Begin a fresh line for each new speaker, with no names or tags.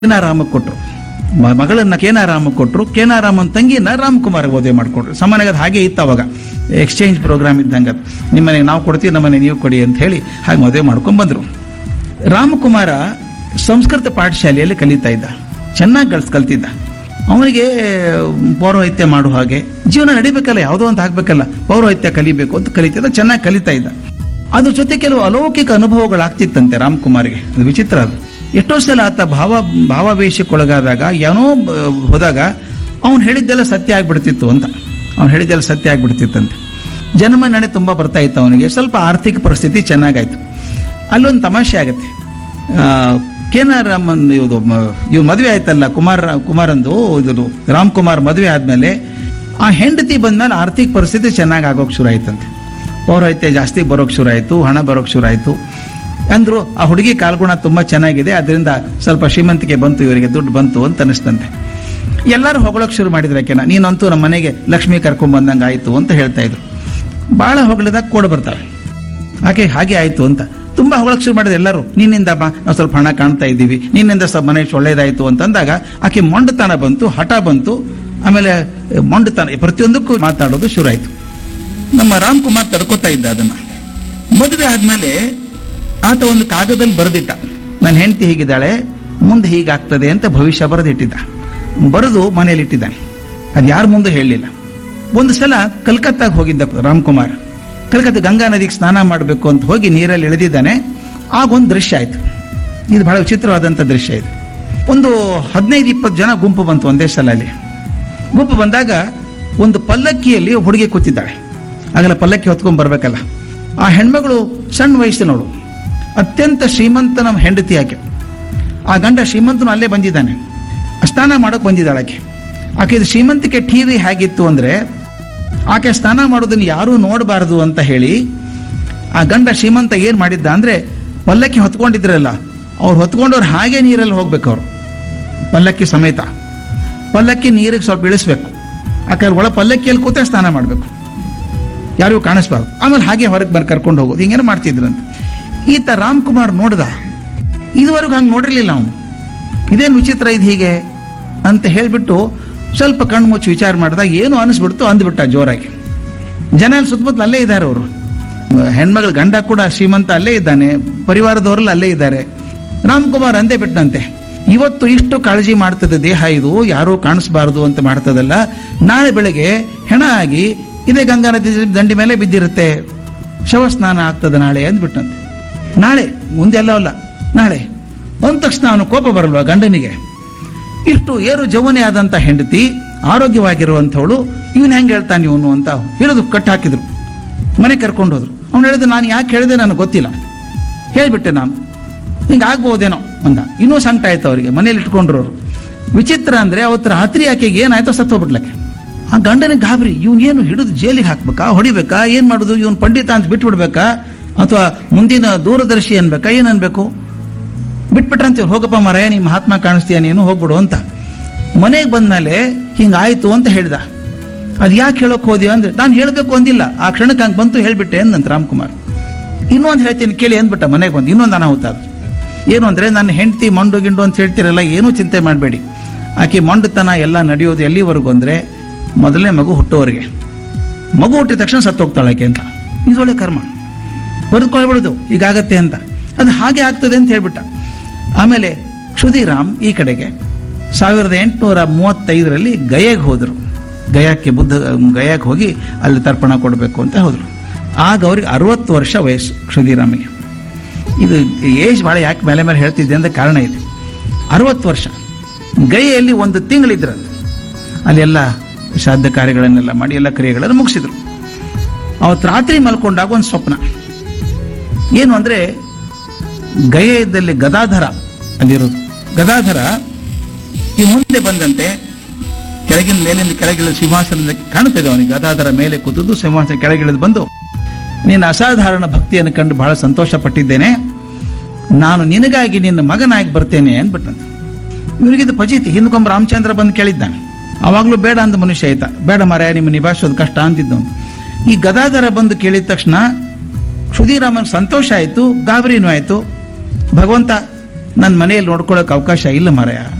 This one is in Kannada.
ಕೇನಾರಾಮ ಕೊಟ್ರು ಮ- ಮಗಳನ್ನ ಕೇನಾರಾಮ ಕೊಟ್ರು ಕೇನಾರಾಮನ್ ತಂಗಿನ ರಾಮ್ಕುಮಾರ್ ಮದುವೆ ಮಾಡ್ಕೊಟ್ರು ಸಾಮಾನ್ಯವಾಗಿ ಅದು ಹಾಗೆ ಇತ್ತು ಅವಾಗ ಎಕ್ಸ್ಚೇಂಜ್ ಪ್ರೋಗ್ರಾಮ್ ಇದ್ದಂಗೆ ಅದು ನಿಮ್ಮನೆಗೆ ನಾವು ಕೊಡ್ತೀವಿ ನಮ್ಮನೆ ನೀವು ಕೊಡಿ ಅಂತ ಹೇಳಿ ಹಾಗೆ ಮದುವೆ ಮಾಡ್ಕೊಂಡ್ ಬಂದ್ರು ರಾಮಕುಮಾರ ಸಂಸ್ಕೃತ ಪಾಠಶಾಲೆಯಲ್ಲಿ ಕಲಿತಾ ಇದ್ದ ಚೆನ್ನಾಗಿ ಕಲ್ಸ್ ಕಲ್ತಿದ್ದ ಅವನಿಗೆ ಪೌರೋಹಿತ್ಯ ಮಾಡೋ ಹಾಗೆ ಜೀವನ ನಡಿಬೇಕಲ್ಲ ಯಾವುದೋ ಅಂತ ಆಗ್ಬೇಕಲ್ಲ ಪೌರೋಹಿತ್ಯ ಕಲಿಬೇಕು ಅಂತ ಕಲಿತಿದ್ದ ಚೆನ್ನಾಗಿ ಕಲಿತಾ ಇದ್ದ ಅದ್ರ ಜೊತೆ ಕೆಲವು ಅಲೌಕಿಕ ಅನುಭವಗಳಾಗ್ತಿತ್ತಂತೆ ರಾಮ್ಕುಮಾರ್ಗೆ ಅದು ವಿಚಿತ್ರ ಅದು ಎಷ್ಟೋ ಸಲ ಆತ ಭಾವ ಭಾವಾವೇಶಕ್ಕೊಳಗಾದಾಗ ಏನೋ ಬ- ಹೋದಾಗ ಅವನು ಹೇಳಿದ್ದೆಲ್ಲ ಸತ್ಯ ಆಗ್ಬಿಡ್ತಿತ್ತು ಅಂತ ಅವ್ನು ಹೇಳಿದ್ದೆಲ್ಲ ಸತ್ಯ ಆಗ್ಬಿಡ್ತಿತ್ತಂತೆ ಜನ್ಮ ನಡೆ ತುಂಬಾ ಬರ್ತಾ ಇತ್ತು ಅವನಿಗೆ ಸ್ವಲ್ಪ ಆರ್ಥಿಕ ಪರಿಸ್ಥಿತಿ ಚೆನ್ನಾಗಾಯ್ತು ಅಲ್ಲೊಂದು ತಮಾಷೆ ಆಗತ್ತೆ ಆ, ಕೇನಾರಾಮನ್ ಇದು ಇವ್ ಮದುವೆ ಆಯ್ತಲ್ಲ ಕುಮಾರ್ ಕುಮಾರಂದು ಇದು ರಾಮ್ ಕುಮಾರ್ ಮದುವೆ ಆದ್ಮೇಲೆ ಆ ಹೆಂಡತಿ ಬಂದ್ಮೇಲೆ ಆರ್ಥಿಕ ಪರಿಸ್ಥಿತಿ ಚೆನ್ನಾಗಿ ಆಗೋಕ್ ಶುರು ಆಯ್ತಂತೆ ಪೌರೋಹಿತ್ಯ ಜಾಸ್ತಿ ಬರೋಕ್ ಶುರು ಆಯ್ತು ಹಣ ಬರೋಕ್ ಶುರು ಆಯ್ತು ಅಂದ್ರು ಆ ಹುಡುಗಿ ಕಾಲ್ಗುಣ ತುಂಬಾ ಚೆನ್ನಾಗಿದೆ ಅದರಿಂದ ಸ್ವಲ್ಪ ಶ್ರೀಮಂತಿಕೆ ಬಂತು ಇವರಿಗೆ ದುಡ್ಡು ಬಂತು ಅಂತ ಅನಿಸ್ತಂತೆ ಎಲ್ಲರೂ ಹೊಗಳಕ್ ಶುರು ಮಾಡಿದ್ರೆ ಆಕೆನ ನೀನಂತೂ ನಮ್ಮ ಮನೆಗೆ ಲಕ್ಷ್ಮಿ ಕರ್ಕೊಂಡ್ ಬಂದಂಗ ಆಯ್ತು ಅಂತ ಹೇಳ್ತಾ ಇದ್ರು ಬಹಳ ಹೊಗಳಿದಾಗ ಕೋಡ್ ಬರ್ತಾವೆ ಆಕೆ ಹಾಗೆ ಆಯ್ತು ಅಂತ ತುಂಬಾ ಹೊಗಳಕ್ ಶುರು ಮಾಡಿದ್ರೆ ಎಲ್ಲರೂ ನಿನ್ನಿಂದ ಬಾ ನಾವು ಸ್ವಲ್ಪ ಹಣ ಕಾಣ್ತಾ ಇದ್ದೀವಿ ನಿನ್ನಿಂದ ಸ್ವಲ್ಪ ಮನೆ ಇಷ್ಟು ಒಳ್ಳೇದಾಯ್ತು ಅಂತಂದಾಗ ಆಕೆ ಮೊಂಡತನ ಬಂತು ಹಠ ಬಂತು ಆಮೇಲೆ ಮೊಂಡತನ ಪ್ರತಿಯೊಂದಕ್ಕೂ ಮಾತಾಡೋದು ಶುರು ಆಯ್ತು ನಮ್ಮ ರಾಮ್ ಕುಮಾರ್ ತಡ್ಕೋತಾ ಇದ್ದ ಅದನ್ನ ಮದುವೆ ಆದ್ಮೇಲೆ ಆತ ಒಂದು ಕಾಗದಲ್ಲಿ ಬರೆದಿಟ್ಟ ನನ್ನ ಹೆಂಡತಿ ಹೀಗಿದ್ದಾಳೆ ಮುಂದೆ ಹೀಗಾಗ್ತದೆ ಅಂತ ಭವಿಷ್ಯ ಬರೆದಿಟ್ಟಿದ್ದ ಬರೆದು ಮನೇಲಿ ಇಟ್ಟಿದ್ದಾನೆ ಅದು ಯಾರ ಮುಂದೆ ಹೇಳಲಿಲ್ಲ ಒಂದು ಸಲ ಕಲ್ಕತ್ತಾಗ ಹೋಗಿದ್ದ ರಾಮ್ಕುಮಾರ್ ಕಲ್ಕತ್ತಾ ಗಂಗಾ ನದಿಗೆ ಸ್ನಾನ ಮಾಡಬೇಕು ಅಂತ ಹೋಗಿ ನೀರಲ್ಲಿ ಇಳಿದಿದ್ದಾನೆ ಆಗ ಒಂದು ದೃಶ್ಯ ಆಯ್ತು ಇದು ಬಹಳ ವಿಚಿತ್ರವಾದಂಥ ದೃಶ್ಯ ಇದು ಒಂದು ಹದಿನೈದು ಇಪ್ಪತ್ತು ಜನ ಗುಂಪು ಬಂತು ಒಂದೇ ಸಲ ಅಲ್ಲಿ ಗುಂಪು ಬಂದಾಗ ಒಂದು ಪಲ್ಲಕ್ಕಿಯಲ್ಲಿ ಒಬ್ಬ ಹುಡುಗಿ ಕೂತಿದ್ದಾಳೆ ಆಗಲ್ಲ ಪಲ್ಲಕ್ಕಿ ಹೊತ್ಕೊಂಡ್ ಬರ್ಬೇಕಲ್ಲ ಆ ಹೆಣ್ಮಗಳು ಸಣ್ಣ ವಯಸ್ಸಿನವಳು ಅತ್ಯಂತ ಶ್ರೀಮಂತನ ಹೆಂಡತಿ ಆಕೆ ಆ ಗಂಡ ಶ್ರೀಮಂತನು ಅಲ್ಲೇ ಬಂದಿದ್ದಾನೆ ಸ್ನಾನ ಮಾಡೋಕೆ ಬಂದಿದ್ದಾಳೆ ಆಕೆ ಆಕೆ ಇದು ಶ್ರೀಮಂತಿಕೆ ಟಿವಿ ಹೇಗಿತ್ತು ಅಂದ್ರೆ ಆಕೆ ಸ್ನಾನ ಮಾಡೋದನ್ನ ಯಾರೂ ನೋಡಬಾರದು ಅಂತ ಹೇಳಿ ಆ ಗಂಡ ಶ್ರೀಮಂತ ಏನ್ ಮಾಡಿದ್ದ ಅಂದ್ರೆ ಪಲ್ಲಕ್ಕಿ ಹೊತ್ಕೊಂಡಿದ್ರಲ್ಲ ಅವ್ರು ಹೊತ್ಕೊಂಡವ್ರು ಹಾಗೆ ನೀರಲ್ಲಿ ಹೋಗ್ಬೇಕು ಅವರು ಪಲ್ಲಕ್ಕಿ ಸಮೇತ ಪಲ್ಲಕ್ಕಿ ನೀರಿಗೆ ಸ್ವಲ್ಪ ಇಳಿಸ್ಬೇಕು ಯಾಕಂದ್ರೆ ಒಳ ಪಲ್ಲಕ್ಕಿಯಲ್ಲಿ ಕೂತೆ ಸ್ನಾನ ಮಾಡಬೇಕು ಯಾರಿಗೂ ಕಾಣಿಸ್ಬಾರ್ದು ಆಮೇಲೆ ಹಾಗೆ ಹೊರಗೆ ಬರ್ ಕರ್ಕೊಂಡು ಹೋಗೋದು ಹಿಂಗೇನೋ ಮಾಡ್ತಿದ್ರಂತ ಈತ ರಾಮ್ ಕುಮಾರ್ ನೋಡ್ದ ಇದುವರೆಗೂ ಹಂಗೆ ನೋಡಿರ್ಲಿಲ್ಲ ಅವನು ಇದೇನು ವಿಚಿತ್ರ ಇದು ಹೀಗೆ ಅಂತ ಹೇಳ್ಬಿಟ್ಟು ಸ್ವಲ್ಪ ಕಣ್ಣು ಮುಚ್ಚಿ ವಿಚಾರ ಮಾಡಿದಾಗ ಏನು ಅನಿಸ್ಬಿಡ್ತು ಅಂದ್ಬಿಟ್ಟ ಜೋರಾಗಿ ಜನ ಅಲ್ಲಿ ಸುತ್ತಮುತ್ತಲು ಅಲ್ಲೇ ಇದ್ದಾರೆ ಅವರು ಹೆಣ್ಮಗಳ ಗಂಡ ಕೂಡ ಶ್ರೀಮಂತ ಅಲ್ಲೇ ಇದ್ದಾನೆ ಪರಿವಾರದವರೆಲ್ಲ ಅಲ್ಲೇ ಇದ್ದಾರೆ ರಾಮ್ಕುಮಾರ್ ಅಂದೇ ಬಿಟ್ಟಂತೆ ಇವತ್ತು ಇಷ್ಟು ಕಾಳಜಿ ಮಾಡ್ತದೆ ದೇಹ ಇದು ಯಾರೂ ಕಾಣಿಸ್ಬಾರದು ಅಂತ ಮಾಡ್ತದಲ್ಲ ನಾಳೆ ಬೆಳಗ್ಗೆ ಹೆಣ ಆಗಿ ಇದೇ ಗಂಗಾ ನದಿ ದಂಡಿ ಮೇಲೆ ಬಿದ್ದಿರುತ್ತೆ ಶವ ಸ್ನಾನ ಆಗ್ತದೆ ನಾಳೆ ಅಂದ್ಬಿಟ್ಟಂತೆ ನಾಳೆ ಮುಂದೆಲ್ಲ ಅಲ್ಲ ನಾಳೆ ಅಂದ ತಕ್ಷಣ ಅವನು ಕೋಪ ಬರಲ್ವಾ ಗಂಡನಿಗೆ ಇಷ್ಟು ಏರು ಜವನೆ ಆದಂತ ಹೆಂಡತಿ ಆರೋಗ್ಯವಾಗಿರುವಂಥವಳು ಇವನ್ ಹೆಂಗ್ ಹೇಳ್ತಾನೆ ಇವನು ಅಂತ ಹಿಡಿದು ಕಟ್ ಹಾಕಿದ್ರು ಮನೆ ಕರ್ಕೊಂಡು ಹೋದ್ರು ಅವ್ನು ಹೇಳಿದ ನಾನು ಯಾಕೆ ಹೇಳಿದೆ ನನಗೆ ಗೊತ್ತಿಲ್ಲ ಹೇಳ್ಬಿಟ್ಟೆ ನಾನು ಹಿಂಗೆ ಆಗ್ಬೋದೇನೋ ಅಂದ ಇನ್ನೂ ಸಂಕಟ ಆಯ್ತು ಅವರಿಗೆ ಮನೇಲಿ ಇಟ್ಕೊಂಡ್ರು ಅವ್ರು ವಿಚಿತ್ರ ಅಂದ್ರೆ ಅವತ್ತು ರಾತ್ರಿ ಆಕೆಗೆ ಏನಾಯ್ತೋ ಸತ್ತೋಗ್ಬಿಡ್ಲಕ್ಕೆ ಆ ಗಂಡನಿಗೆ ಗಾಬರಿ ಇವ್ನು ಏನು ಹಿಡಿದು ಜೈಲಿಗೆ ಹಾಕ್ಬೇಕಾ ಹೊಡಿಬೇಕಾ ಏನ್ ಮಾಡುದು ಇವನ್ ಪಂಡಿತ ಅಂತ ಬಿಟ್ಬಿಡ್ಬೇಕಾ ಅಥವಾ ಮುಂದಿನ ದೂರದರ್ಶಿ ಅನ್ಬೇಕಾ ಏನ್ ಅನ್ಬೇಕು ಬಿಟ್ಬಿಟ್ರಂತೆ ಹೋಗಪ್ಪ ಮರಾಯ ನಿಮ್ಮ ಮಹಾತ್ಮ ಕಾಣಿಸ್ತೀಯ ನೀನು ಹೋಗ್ಬಿಡು ಅಂತ ಮನೆಗೆ ಬಂದ್ಮೇಲೆ ಹಿಂಗಾಯ್ತು ಅಂತ ಹೇಳ್ದ ಅದ್ ಯಾಕೆ ಹೇಳಕ್ ಹೋದ್ಯ ಅಂದ್ರೆ ನಾನು ಹೇಳ್ಬೇಕು ಅಂದಿಲ್ಲ ಆ ಕ್ಷಣಕ್ಕೆ ಹಂಗೆ ಬಂತು ಹೇಳ್ಬಿಟ್ಟೆ ಅಂದಂತ ರಾಮ್ಕುಮಾರ್ ಇನ್ನೊಂದು ಹೇಳ್ತೀನಿ ಕೇಳಿ ಅಂದ್ಬಿಟ್ಟ ಮನೆಗೆ ಬಂದು ಇನ್ನೊಂದು ಅನಾಹುತ ಅದು ಏನು ಅಂದ್ರೆ ನನ್ನ ಹೆಂಡತಿ ಮಂಡು ಗಿಂಡು ಅಂತ ಹೇಳ್ತಿರಲ್ಲ ಏನೂ ಚಿಂತೆ ಮಾಡಬೇಡಿ ಆಕೆ ಮೊಂಡುತನ ಎಲ್ಲ ನಡೆಯೋದು ಎಲ್ಲಿವರೆಗೂ ಅಂದ್ರೆ ಮೊದಲನೇ ಮಗು ಹುಟ್ಟೋವರೆಗೆ ಮಗು ಹುಟ್ಟಿದ ತಕ್ಷಣ ಸತ್ತೋಗ್ತಾಳೆ ಆಕೆ ಅಂತ ಇದೊಳ್ಳೆ ಕರ್ಮ ಬರೆದುಕೊಳ್ಬಿಡುದು ಈಗಾಗತ್ತೆ ಅಂತ ಅದು ಹಾಗೆ ಆಗ್ತದೆ ಅಂತ ಹೇಳ್ಬಿಟ್ಟ ಆಮೇಲೆ ಕ್ಷುದಿರಾಮ್ ಈ ಕಡೆಗೆ ಸಾವಿರದ ಎಂಟುನೂರ ಮೂವತ್ತೈದರಲ್ಲಿ ಗಯೆಗೆ ಹೋದರು ಗಯಾಕ್ಕೆ ಬುದ್ಧ ಗಯಾಕ್ಕೆ ಹೋಗಿ ಅಲ್ಲಿ ತರ್ಪಣ ಕೊಡಬೇಕು ಅಂತ ಹೋದರು ಆಗ ಅವ್ರಿಗೆ ಅರವತ್ತು ವರ್ಷ ವಯಸ್ಸು ಕ್ಷುದಿರಾಮಿಗೆ ಇದು ಏಜ್ ಭಾಳ ಯಾಕೆ ಮೇಲೆ ಮೇಲೆ ಹೇಳ್ತಿದ್ದೆ ಅಂತ ಕಾರಣ ಇದೆ ಅರವತ್ತು ವರ್ಷ ಗಯೆಯಲ್ಲಿ ಒಂದು ತಿಂಗಳಿದ್ರಂತೆ ಅಲ್ಲೆಲ್ಲ ಶ್ರಾದ್ದ ಕಾರ್ಯಗಳನ್ನೆಲ್ಲ ಮಾಡಿ ಎಲ್ಲ ಕ್ರಿಯೆಗಳನ್ನು ಮುಗಿಸಿದ್ರು ಅವತ್ತು ರಾತ್ರಿ ಮಲ್ಕೊಂಡಾಗ ಒಂದು ಸ್ವಪ್ನ ಏನು ಅಂದ್ರೆ ಗಯದಲ್ಲಿ ಗದಾಧರ ಅಲ್ಲಿರೋದು ಗದಾಧರ ಈ ಮುಂದೆ ಬಂದಂತೆ ಕೆಳಗಿನ ಮೇಲಿಂದ ಕೆಳಗಿಳಿದ ಸಿಂಹಾಸನದ ಕಾಣುತ್ತದೆ ಅವನಿಗೆ ಗದಾಧರ ಮೇಲೆ ಕೂತದ್ದು ಸಿಂಹಾಸನ ಕೆಳಗಿಳಿದು ಬಂದು ನಿನ್ನ ಅಸಾಧಾರಣ ಭಕ್ತಿಯನ್ನು ಕಂಡು ಬಹಳ ಸಂತೋಷ ಪಟ್ಟಿದ್ದೇನೆ ನಾನು ನಿನಗಾಗಿ ನಿನ್ನ ಮಗನಾಗಿ ಬರ್ತೇನೆ ಅಂದ್ಬಿಟ್ಟಂತೆ ಇವರಿಗಿದು ಫಜೀತಿ ಹಿಂದ್ಕೊಂಬ ರಾಮಚಂದ್ರ ಬಂದು ಕೇಳಿದ್ದಾನೆ ಅವಾಗ್ಲೂ ಬೇಡ ಅಂದ ಮನುಷ್ಯ ಆಯ್ತಾ ಬೇಡ ಮಾರಾಯ ನಿಮ್ಮ ನಿಭಾಯಿಸೋದು ಕಷ್ಟ ಅಂತಿದ್ದವನು ಈ ಗದಾಧರ ಬಂದು ಕೇಳಿದ ತಕ್ಷಣ ಕ್ಷುದಿರಾಮನ್ ಸಂತೋಷ ಆಯ್ತು ಗಾಬರಿನೂ ಆಯ್ತು ಭಗವಂತ ನನ್ನ ಮನೆಯಲ್ಲಿ ನೋಡ್ಕೊಳ್ಳೋಕೆ ಅವಕಾಶ ಇಲ್ಲ ಮರೆಯ